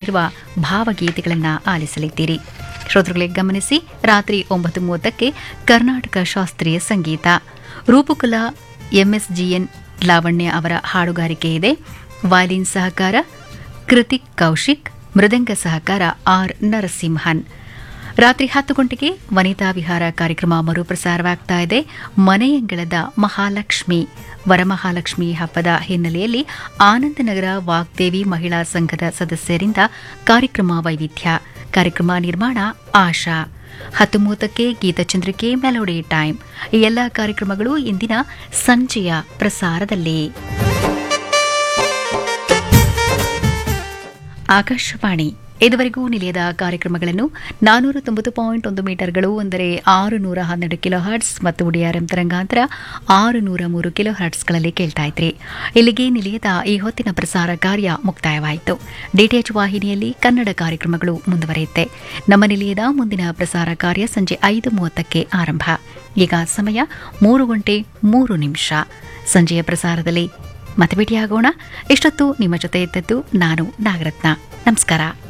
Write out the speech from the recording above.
ಮೂಡಿಬಂದಿರುವ ಭಾವಗೀತೆಗಳನ್ನು ಆಲಿಸಲಿದ್ದೀರಿ ಶ್ರೋತೃಗಳೇ ಗಮನಿಸಿ ರಾತ್ರಿ ಒಂಬತ್ತು ಮೂವತ್ತಕ್ಕೆ ಕರ್ನಾಟಕ ಶಾಸ್ತ್ರೀಯ ಸಂಗೀತ ರೂಪಕಲಾ ಎಂಎಸ್ಜಿಎನ್ ಲಾವಣ್ಯ ಅವರ ಹಾಡುಗಾರಿಕೆ ಇದೆ ವಾಲಿನ್ ಸಹಕಾರ ಕೃತಿಕ್ ಕೌಶಿಕ್ ಮೃದಂಗ ಸಹಕಾರ ಆರ್ ನರಸಿಂಹನ್ ರಾತ್ರಿ ಹತ್ತು ಗಂಟೆಗೆ ವನಿತಾ ವಿಹಾರ ಕಾರ್ಯಕ್ರಮ ಮರುಪ್ರಸಾರವಾಗ್ತಾ ಇದೆ ಮನೆಯಂಗಳದ ಮಹಾಲಕ್ಷ್ಮಿ ವರಮಹಾಲಕ್ಷ್ಮಿ ಹಬ್ಬದ ಹಿನ್ನೆಲೆಯಲ್ಲಿ ಆನಂದನಗರ ವಾಗ್ದೇವಿ ಮಹಿಳಾ ಸಂಘದ ಸದಸ್ಯರಿಂದ ಕಾರ್ಯಕ್ರಮ ವೈವಿಧ್ಯ ಕಾರ್ಯಕ್ರಮ ನಿರ್ಮಾಣ ಆಶಾ ಹತ್ತು ಮೂವತ್ತಕ್ಕೆ ಗೀತಚಂದ್ರಿಕೆ ಮೆಲೋಡಿ ಟೈಮ್ ಈ ಎಲ್ಲ ಕಾರ್ಯಕ್ರಮಗಳು ಇಂದಿನ ಸಂಜೆಯ ಪ್ರಸಾರದಲ್ಲಿ ಆಕಾಶವಾಣಿ ಇದುವರೆಗೂ ನಿಲಯದ ಕಾರ್ಯಕ್ರಮಗಳನ್ನು ನಾನೂರ ತೊಂಬತ್ತು ಪಾಯಿಂಟ್ ಒಂದು ಮೀಟರ್ಗಳು ಅಂದರೆ ಆರು ನೂರ ಹನ್ನೆರಡು ಕಿಲೋ ಹರ್ಟ್ಸ್ ಮತ್ತು ಡಿಆರ್ಎಂ ತರಂಗಾಂತರ ಆರು ನೂರ ಮೂರು ಕಿಲೋ ಹರ್ಟ್ಸ್ಗಳಲ್ಲಿ ಕೇಳ್ತಾ ಇದ್ರಿ ಇಲ್ಲಿಗೆ ನಿಲಯದ ಈ ಹೊತ್ತಿನ ಪ್ರಸಾರ ಕಾರ್ಯ ಮುಕ್ತಾಯವಾಯಿತು ಡಿಟಿಎಚ್ ವಾಹಿನಿಯಲ್ಲಿ ಕನ್ನಡ ಕಾರ್ಯಕ್ರಮಗಳು ಮುಂದುವರಿಯುತ್ತೆ ನಮ್ಮ ನಿಲಯದ ಮುಂದಿನ ಪ್ರಸಾರ ಕಾರ್ಯ ಸಂಜೆ ಐದು ಮೂವತ್ತಕ್ಕೆ ಆರಂಭ ಈಗ ಸಮಯ ಮೂರು ಗಂಟೆ ಮೂರು ನಿಮಿಷ ಸಂಜೆಯ ಪ್ರಸಾರದಲ್ಲಿ ಮತ್ತೆ ಭೇಟಿಯಾಗೋಣ ಇಷ್ಟೊತ್ತು ನಿಮ್ಮ ಜೊತೆ ಇದ್ದದ್ದು ನಾನು ನಾಗರತ್ನ ನಮಸ್ಕಾರ